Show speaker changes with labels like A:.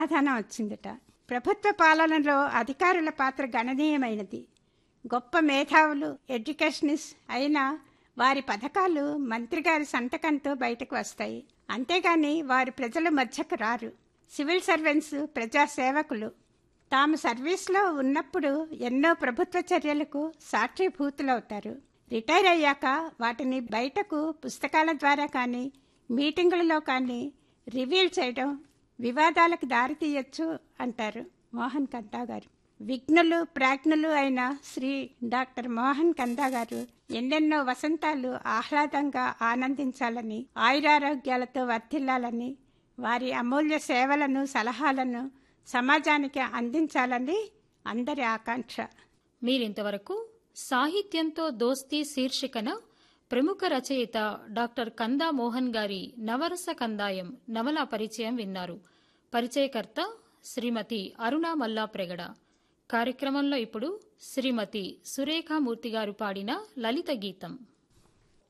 A: సమాధానం వచ్చిందట ప్రభుత్వ పాలనలో అధికారుల పాత్ర గణనీయమైనది గొప్ప మేధావులు ఎడ్యుకేషనిస్ట్ అయినా వారి పథకాలు మంత్రి గారి సంతకంతో బయటకు వస్తాయి అంతేగాని వారు ప్రజల మధ్యకు రారు సివిల్ సర్వెంట్స్ ప్రజా సేవకులు తాము సర్వీస్లో ఉన్నప్పుడు ఎన్నో ప్రభుత్వ చర్యలకు సాక్షిభూతులవుతారు రిటైర్ అయ్యాక వాటిని బయటకు పుస్తకాల ద్వారా కానీ మీటింగులలో కానీ రివీల్ చేయడం వివాదాలకు దారితీయచ్చు అంటారు మోహన్ కందా గారు విఘ్నులు ప్రాజ్ఞులు అయిన శ్రీ డాక్టర్ మోహన్ కందా గారు ఎన్నెన్నో వసంతాలు ఆహ్లాదంగా ఆనందించాలని ఆయురారోగ్యాలతో వర్ధిల్లాలని వారి అమూల్య సేవలను సలహాలను సమాజానికి అందించాలని అందరి ఆకాంక్ష
B: మీరింతవరకు సాహిత్యంతో దోస్తీ శీర్షికన ప్రముఖ రచయిత డాక్టర్ కందా మోహన్ గారి నవరస కందాయం నవల పరిచయం విన్నారు పరిచయకర్త శ్రీమతి అరుణా మల్లా ప్రెగడ కార్యక్రమంలో ఇప్పుడు శ్రీమతి సురేఖామూర్తి గారు పాడిన లలిత గీతం